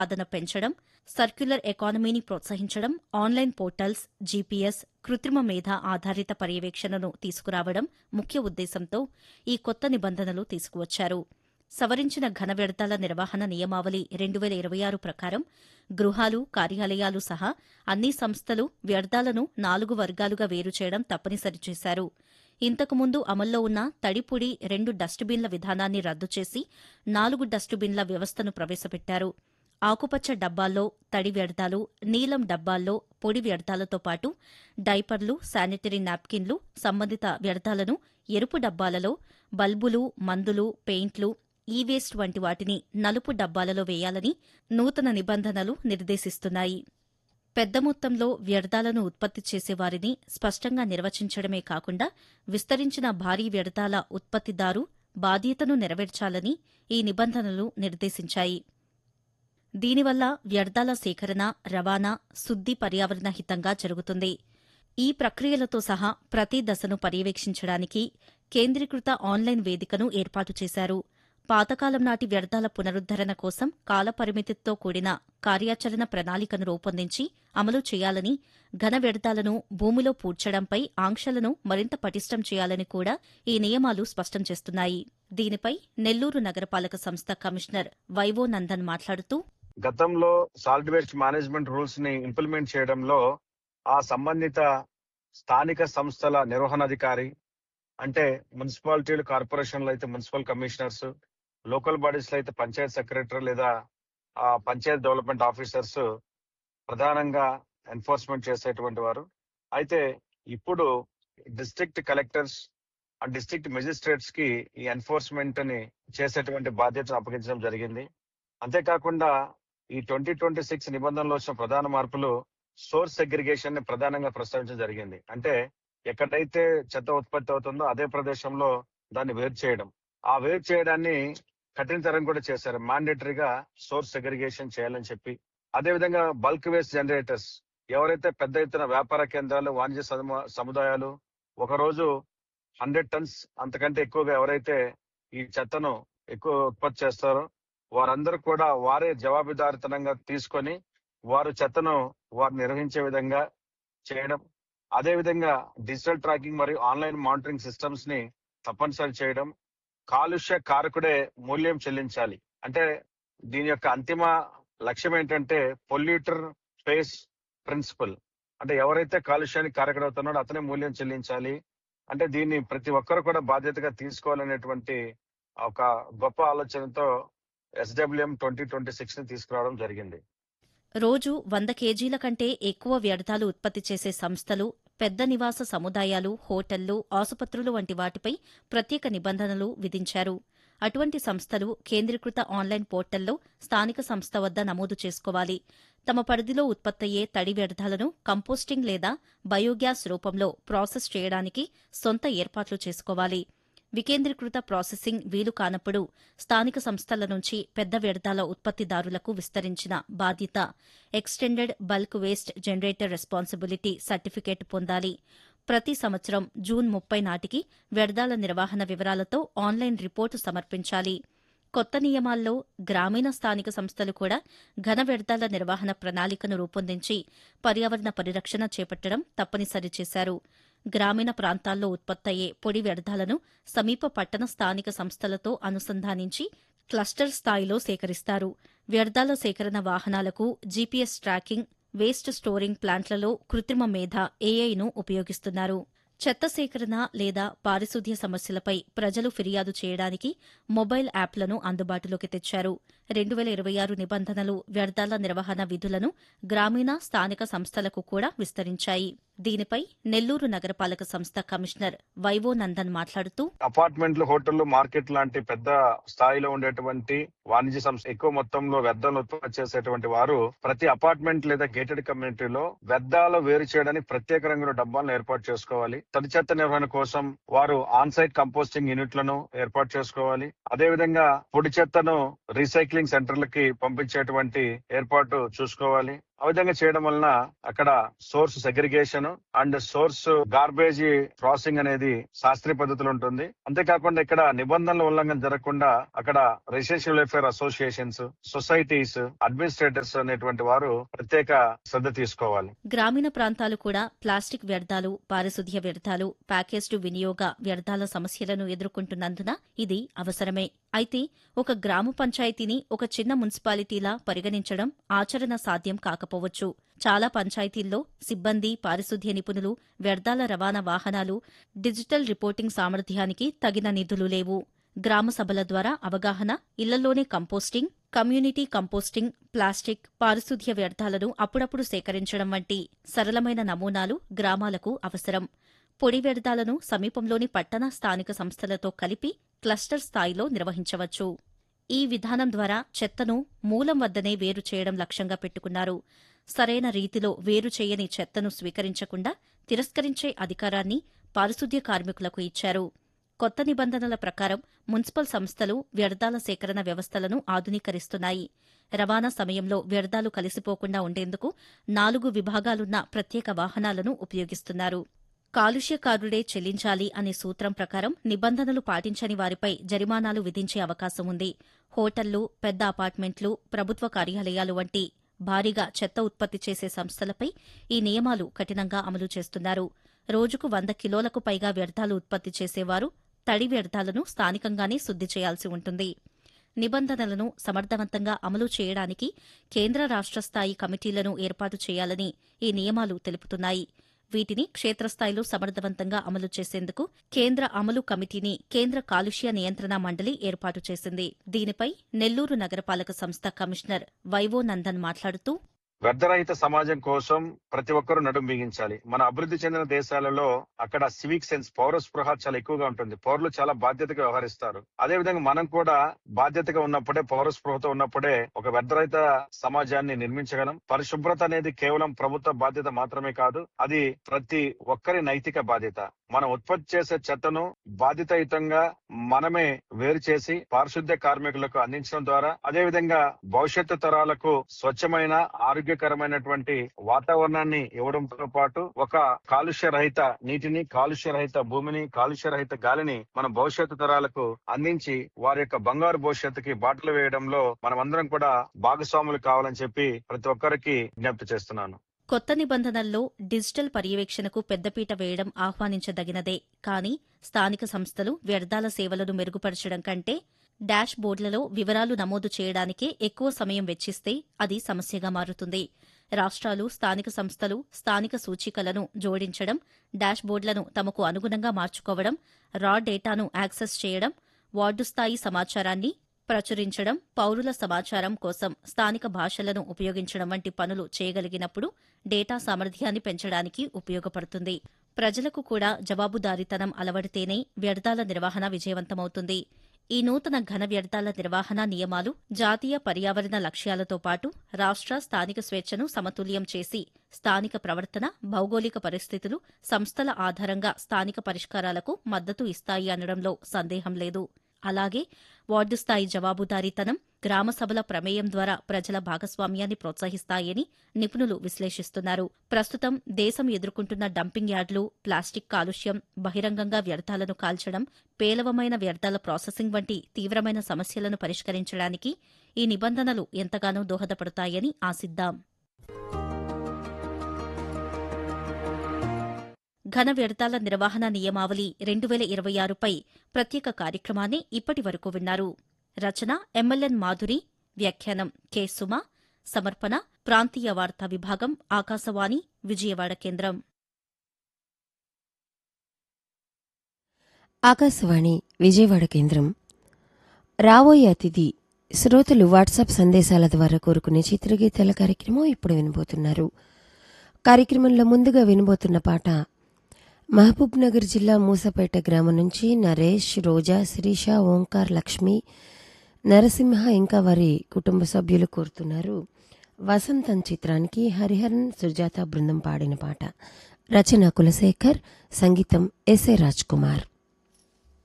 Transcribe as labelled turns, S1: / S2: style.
S1: అదన పెంచడం సర్క్యులర్ ఎకానమీని ప్రోత్సహించడం ఆన్లైన్ పోర్టల్స్ జీపీఎస్ కృత్రిమ మేధ ఆధారిత పర్యవేక్షణను తీసుకురావడం ముఖ్య ఉద్దేశంతో ఈ కొత్త నిబంధనలు తీసుకువచ్చారు సవరించిన ఘన వ్యర్థాల నిర్వహణ నియమావళి రెండు వేల ఇరవై ఆరు ప్రకారం గృహాలు కార్యాలయాలు సహా అన్ని సంస్థలు వ్యర్థాలను నాలుగు వర్గాలుగా వేరు చేయడం తప్పనిసరి చేశారు ఇంతకుముందు అమల్లో ఉన్న తడిపుడి రెండు డస్టుబిన్ల విధానాన్ని రద్దు చేసి నాలుగు డస్టుబిన్ల వ్యవస్థను ప్రవేశపెట్టారు ఆకుపచ్చ డబ్బాల్లో తడి వ్యర్థాలు నీలం డబ్బాల్లో పొడి వ్యర్థాలతో పాటు డైపర్లు శానిటరీ నాప్కిన్లు సంబంధిత వ్యర్థాలను ఎరుపు డబ్బాలలో బల్బులు మందులు పెయింట్లు ఈ వేస్ట్ వంటి వాటిని నలుపు డబ్బాలలో వేయాలని నూతన నిబంధనలు నిర్దేశిస్తున్నాయి పెద్ద మొత్తంలో వ్యర్థాలను ఉత్పత్తి చేసేవారిని స్పష్టంగా నిర్వచించడమే కాకుండా విస్తరించిన భారీ వ్యర్థాల ఉత్పత్తిదారు బాధ్యతను నెరవేర్చాలని ఈ నిబంధనలు నిర్దేశించాయి దీనివల్ల వ్యర్థాల సేకరణ రవాణా శుద్ది పర్యావరణ హితంగా జరుగుతుంది ఈ ప్రక్రియలతో సహా ప్రతి దశను పర్యవేక్షించడానికి కేంద్రీకృత ఆన్లైన్ వేదికను ఏర్పాటు చేశారు పాతకాలం నాటి వ్యర్థాల పునరుద్దరణ కోసం కాలపరిమితితో కూడిన కార్యాచరణ ప్రణాళికను రూపొందించి అమలు చేయాలని ఘన వ్యర్థాలను భూమిలో పూడ్చడంపై ఆంక్షలను మరింత పటిష్టం చేయాలని కూడా ఈ నియమాలు స్పష్టం చేస్తున్నాయి దీనిపై నెల్లూరు నగరపాలక సంస్థ కమిషనర్ వైవో నందన్ మాట్లాడుతూ
S2: గతంలో సాలిడ్ వేస్ట్ మేనేజ్మెంట్ రూల్స్ ని ఇంప్లిమెంట్ చేయడంలో ఆ సంబంధిత స్థానిక సంస్థల నిర్వహణాధికారి అంటే మున్సిపాలిటీలు కార్పొరేషన్లు అయితే మున్సిపల్ కమిషనర్స్ లోకల్ బాడీస్ లో అయితే పంచాయత్ సెక్రటరీ లేదా ఆ పంచాయత్ డెవలప్మెంట్ ఆఫీసర్స్ ప్రధానంగా ఎన్ఫోర్స్మెంట్ చేసేటువంటి వారు అయితే ఇప్పుడు డిస్ట్రిక్ట్ కలెక్టర్స్ ఆ డిస్ట్రిక్ట్ మెజిస్ట్రేట్స్ కి ఈ ఎన్ఫోర్స్మెంట్ ని చేసేటువంటి బాధ్యతను అప్పగించడం జరిగింది అంతేకాకుండా ఈ ట్వంటీ ట్వంటీ సిక్స్ నిబంధనలో వచ్చిన ప్రధాన మార్పులు సోర్స్ సెగ్రిగేషన్ ని ప్రధానంగా ప్రస్తావించడం జరిగింది అంటే ఎక్కడైతే చెత్త ఉత్పత్తి అవుతుందో అదే ప్రదేశంలో దాన్ని వేరు చేయడం ఆ వేరు చేయడాన్ని కఠినతరం కూడా చేశారు మాండేటరీగా సోర్స్ సెగ్రిగేషన్ చేయాలని చెప్పి అదే విధంగా బల్క్ వేస్ట్ జనరేటర్స్ ఎవరైతే పెద్ద ఎత్తున వ్యాపార కేంద్రాలు వాణిజ్య సము- సముదాయాలు ఒక రోజు హండ్రెడ్ టన్స్ అంతకంటే ఎక్కువగా ఎవరైతే ఈ చెత్తను ఎక్కువ ఉత్పత్తి చేస్తారో వారందరూ కూడా వారే జవాబుదారితనంగా తీసుకొని వారు చెత్తను వారు నిర్వహించే విధంగా చేయడం అదే విధంగా డిజిటల్ ట్రాకింగ్ మరియు ఆన్లైన్ మానిటరింగ్ సిస్టమ్స్ ని తప్పనిసరి చేయడం కాలుష్య కారకుడే మూల్యం చెల్లించాలి అంటే దీని యొక్క అంతిమ లక్ష్యం ఏంటంటే పొల్యూటర్ స్పేస్ ప్రిన్సిపల్ అంటే ఎవరైతే కాలుష్యానికి కారకుడవుతున్నాడో అతనే మూల్యం చెల్లించాలి అంటే దీన్ని ప్రతి ఒక్కరు కూడా బాధ్యతగా తీసుకోవాలనేటువంటి ఒక గొప్ప ఆలోచనతో ఎస్డబ్ల్యూఎం ట్వంటీ ట్వంటీ సిక్స్ ని తీసుకురావడం జరిగింది
S1: రోజు వంద కేజీల కంటే ఎక్కువ వ్యర్థాలు ఉత్పత్తి చేసే సంస్థలు పెద్ద నివాస సముదాయాలు హోటళ్లు ఆసుపత్రులు వంటి వాటిపై ప్రత్యేక నిబంధనలు విధించారు అటువంటి సంస్థలు కేంద్రీకృత ఆన్లైన్ పోర్టల్లో స్థానిక సంస్థ వద్ద నమోదు చేసుకోవాలి తమ పరిధిలో ఉత్పత్తయ్యే తడి వ్యర్థాలను కంపోస్టింగ్ లేదా బయోగ్యాస్ రూపంలో ప్రాసెస్ చేయడానికి సొంత ఏర్పాట్లు చేసుకోవాలి వికేంద్రీకృత ప్రాసెసింగ్ వీలు కానప్పుడు స్థానిక సంస్థల నుంచి పెద్ద వ్యర్థాల ఉత్పత్తిదారులకు విస్తరించిన బాధ్యత extended bulk waste generator responsibility certificate పొందాలి ప్రతి సంవత్సరం జూన్ ముప్పై నాటికి వ్యర్థాల నిర్వహణ వివరాలతో ఆన్లైన్ రిపోర్టు సమర్పించాలి కొత్త నియమాల్లో గ్రామీణ స్థానిక సంస్థలు కూడా ఘన వ్యర్థాల నిర్వహణ ప్రణాళికను రూపొందించి పర్యావరణ పరిరక్షణ చేపట్టడం తప్పనిసరి చేశారు గ్రామీణ ప్రాంతాల్లో ఉత్పత్తయ్యే పొడి వ్యర్థాలను సమీప పట్టణ స్థానిక సంస్థలతో అనుసంధానించి క్లస్టర్ స్థాయిలో సేకరిస్తారు వ్యర్థాల సేకరణ వాహనాలకు జీపీఎస్ ట్రాకింగ్ వేస్ట్ స్టోరింగ్ ప్లాంట్లలో కృత్రిమ మేధ ఏఐను ఉపయోగిస్తున్నారు చెత్త సేకరణ లేదా పారిశుద్ధ్య సమస్యలపై ప్రజలు ఫిర్యాదు చేయడానికి మొబైల్ యాప్లను అందుబాటులోకి తెచ్చారు రెండు వేల ఇరవై ఆరు నిబంధనలు వ్యర్థాల నిర్వహణ విధులను గ్రామీణ స్థానిక సంస్థలకు కూడా విస్తరించాయి దీనిపై నెల్లూరు నగరపాలక సంస్థ కమిషనర్ వైవో నందన్ మాట్లాడుతూ
S2: అపార్ట్మెంట్లు హోటళ్లు మార్కెట్ లాంటి పెద్ద స్థాయిలో ఉండేటువంటి వాణిజ్య సంస్థ ఎక్కువ మొత్తంలో వ్యర్థాలు ఉత్పత్తి చేసేటువంటి వారు ప్రతి అపార్ట్మెంట్ లేదా గేటెడ్ కమ్యూనిటీలో వ్యర్థాలు వేరు చేయడానికి ప్రత్యేక రంగుల డబ్బాలను ఏర్పాటు చేసుకోవాలి తడి చెత్త నిర్వహణ కోసం వారు ఆన్ సైట్ కంపోస్టింగ్ యూనిట్లను ఏర్పాటు చేసుకోవాలి అదే విధంగా పొడి చెత్తను రీసైక్లింగ్ సెంటర్లకి పంపించేటువంటి ఏర్పాటు చూసుకోవాలి ఆ విధంగా చేయడం వలన అక్కడ source segregation and source garbage processing అనేది శాస్త్రీయ పద్ధతిలో ఉంటుంది అంతేకాకుండా ఇక్కడ నిబంధనల ఉల్లంఘన జరగకుండా అక్కడ residential welfare associations societies administrators అనేటువంటి వారు ప్రత్యేక శ్రద్ధ తీసుకోవాలి
S1: గ్రామీణ ప్రాంతాలు కూడా ప్లాస్టిక్ వ్యర్థాలు పారిశుధ్య వ్యర్థాలు ప్యాకేజ్డ్ వినియోగ వ్యర్థాల సమస్యలను ఎదుర్కొంటున్నందున ఇది అవసరమే అయితే ఒక గ్రామ పంచాయతీని ఒక చిన్న మున్సిపాలిటీలా పరిగణించడం ఆచరణ సాధ్యం కాకపోవచ్చు చాలా పంచాయతీల్లో సిబ్బంది పారిశుధ్య నిపుణులు వ్యర్థాల రవాణా వాహనాలు డిజిటల్ రిపోర్టింగ్ సామర్థ్యానికి తగిన నిధులు లేవు గ్రామ సభల ద్వారా అవగాహన ఇళ్లలోనే కంపోస్టింగ్ కమ్యూనిటీ కంపోస్టింగ్ ప్లాస్టిక్ పారిశుధ్య వ్యర్థాలను అప్పుడప్పుడు సేకరించడం వంటి సరళమైన నమూనాలు గ్రామాలకు అవసరం పొడి వ్యర్థాలను సమీపంలోని పట్టణ స్థానిక సంస్థలతో కలిపి క్లస్టర్ స్థాయిలో నిర్వహించవచ్చు ఈ విధానం ద్వారా చెత్తను మూలం వద్దనే వేరు చేయడం లక్ష్యంగా పెట్టుకున్నారు సరైన రీతిలో వేరు చేయని చెత్తను స్వీకరించకుండా తిరస్కరించే అధికారాన్ని పారిశుధ్య కార్మికులకు ఇచ్చారు కొత్త నిబంధనల ప్రకారం మున్సిపల్ సంస్థలు వ్యర్థాల సేకరణ వ్యవస్థలను ఆధునీకరిస్తున్నాయి రవాణా సమయంలో వ్యర్థాలు కలిసిపోకుండా ఉండేందుకు నాలుగు విభాగాలున్న ప్రత్యేక వాహనాలను ఉపయోగిస్తున్నారు కాలుష్యకారుడే చెల్లించాలి అనే సూత్రం ప్రకారం నిబంధనలు పాటించని వారిపై జరిమానాలు విధించే అవకాశం ఉంది హోటళ్లు పెద్ద అపార్ట్మెంట్లు ప్రభుత్వ కార్యాలయాలు వంటి భారీగా చెత్త ఉత్పత్తి చేసే సంస్థలపై ఈ నియమాలు కఠినంగా అమలు చేస్తున్నారు రోజుకు వంద కిలోలకు పైగా వ్యర్థాలు ఉత్పత్తి చేసేవారు తడి వ్యర్థాలను స్థానికంగానే శుద్ది చేయాల్సి ఉంటుంది నిబంధనలను సమర్థవంతంగా అమలు చేయడానికి కేంద్ర రాష్ట్ర స్థాయి కమిటీలను ఏర్పాటు చేయాలని ఈ నియమాలు తెలుపుతున్నాయి వీటిని క్షేత్రస్థాయిలో సమర్థవంతంగా అమలు చేసేందుకు కేంద్ర అమలు కమిటీని కేంద్ర కాలుష్య నియంత్రణ మండలి ఏర్పాటు చేసింది దీనిపై నెల్లూరు నగరపాలక సంస్థ కమిషనర్ వైవో నందన్ మాట్లాడుతూ
S2: వ్యర్థరహిత సమాజం కోసం ప్రతి ఒక్కరూ నడుం బిగించాలి మన అభివృద్ధి చెందిన దేశాలలో అక్కడ సివిక్ సెన్స్ పౌర స్పృహ చాలా ఎక్కువగా ఉంటుంది పౌరులు చాలా బాధ్యతగా వ్యవహరిస్తారు అదే విధంగా మనం కూడా బాధ్యతగా ఉన్నప్పుడే పౌర స్పృహతో ఉన్నప్పుడే ఒక వ్యర్థరహిత సమాజాన్ని నిర్మించగలం పరిశుభ్రత అనేది కేవలం ప్రభుత్వ బాధ్యత మాత్రమే కాదు అది ప్రతి ఒక్కరి నైతిక బాధ్యత మనం ఉత్పత్తి చేసే చెత్తను బాధ్యతాయుతంగా మనమే వేరు చేసి పారిశుద్ధ్య కార్మికులకు అందించడం ద్వారా అదే విధంగా భవిష్యత్తు తరాలకు స్వచ్ఛమైన ఆరోగ్యకరమైనటువంటి వాతావరణాన్ని ఇవ్వడంతో పాటు ఒక కాలుష్య రహిత నీటిని కాలుష్య రహిత భూమిని కాలుష్య రహిత గాలిని మన భవిష్యత్తు తరాలకు అందించి వారి యొక్క బంగారు భవిష్యత్తుకి బాటలు వేయడంలో మనమందరం కూడా భాగస్వాములు కావాలని చెప్పి ప్రతి ఒక్కరికి విజ్ఞప్తి చేస్తున్నాను
S1: కొత్త నిబంధనల్లో డిజిటల్ పర్యవేక్షణకు పెద్దపీట వేయడం ఆహ్వానించదగినదే కానీ స్థానిక సంస్థలు వ్యర్థాల సేవలను మెరుగుపరచడం కంటే డాష్ బోర్డులలో వివరాలు నమోదు చేయడానికే ఎక్కువ సమయం వెచ్చిస్తే అది సమస్యగా మారుతుంది రాష్ట్రాలు స్థానిక సంస్థలు స్థానిక సూచికలను జోడించడం డాష్ బోర్డులను తమకు అనుగుణంగా మార్చుకోవడం రా డేటాను యాక్సెస్ చేయడం వార్డు స్థాయి సమాచారాన్ని ప్రచురించడం పౌరుల సమాచారం కోసం స్థానిక భాషలను ఉపయోగించడం వంటి పనులు చేయగలిగినప్పుడు డేటా సామర్థ్యాన్ని పెంచడానికి ఉపయోగపడుతుంది ప్రజలకు కూడా జవాబుదారీతనం అలవడితేనే వ్యర్థాల నిర్వహణ విజయవంతమవుతుంది ఈ నూతన ఘన వ్యర్థాల నిర్వహణ నియమాలు జాతీయ పర్యావరణ లక్ష్యాలతో పాటు రాష్ట్ర స్థానిక స్వేచ్ఛను సమతుల్యం చేసి స్థానిక ప్రవర్తన భౌగోళిక పరిస్థితులు సంస్థల ఆధారంగా స్థానిక పరిష్కారాలకు మద్దతు ఇస్తాయి అనడంలో సందేహం లేదు అలాగే వార్డు స్థాయి జవాబుదారీతనం గ్రామ సభల ప్రమేయం ద్వారా ప్రజల భాగస్వామ్యాన్ని ప్రోత్సహిస్తాయని నిపుణులు విశ్లేషిస్తున్నారు ప్రస్తుతం దేశం ఎదుర్కొంటున్న డంపింగ్ యార్డులు ప్లాస్టిక్ కాలుష్యం బహిరంగంగా వ్యర్థాలను కాల్చడం పేలవమైన వ్యర్థాల ప్రాసెసింగ్ వంటి తీవ్రమైన సమస్యలను పరిష్కరించడానికి ఈ నిబంధనలు ఎంతగానో దోహదపడతాయని ఆశిద్దాం ఘన వ్యర్థాల నిర్వహణ నియమావళి రెండు వేల ఇరవై ఆరుపై ప్రత్యేక కార్యక్రమాన్ని ఇప్పటి వరకు విన్నారు రచన ఎమ్మెల్యన్ మాధురి వ్యాఖ్యానం కె సుమ సమర్పణ ప్రాంతీయ వార్తా విభాగం ఆకాశవాణి విజయవాడ కేంద్రం
S3: ఆకాశవాణి విజయవాడ కేంద్రం రాబోయే అతిథి శ్రోతలు వాట్సాప్ సందేశాల ద్వారా కోరుకునే చిత్రగీతాల కార్యక్రమం ఇప్పుడు వినబోతున్నారు కార్యక్రమంలో ముందుగా వినబోతున్న పాట మహబూబ్ నగర్ జిల్లా మూసపేట గ్రామం నుంచి నరేష్ రోజా శిరీష ఓంకార్ లక్ష్మి నరసింహ ఇంకా వారి కుటుంబ సభ్యులు కోరుతున్నారు వసంతం చిత్రానికి హరిహరన్ సుజాత బృందం పాడిన పాట రచన కులశేఖర్ సంగీతం ఎస్ఏ రాజ్ కుమార్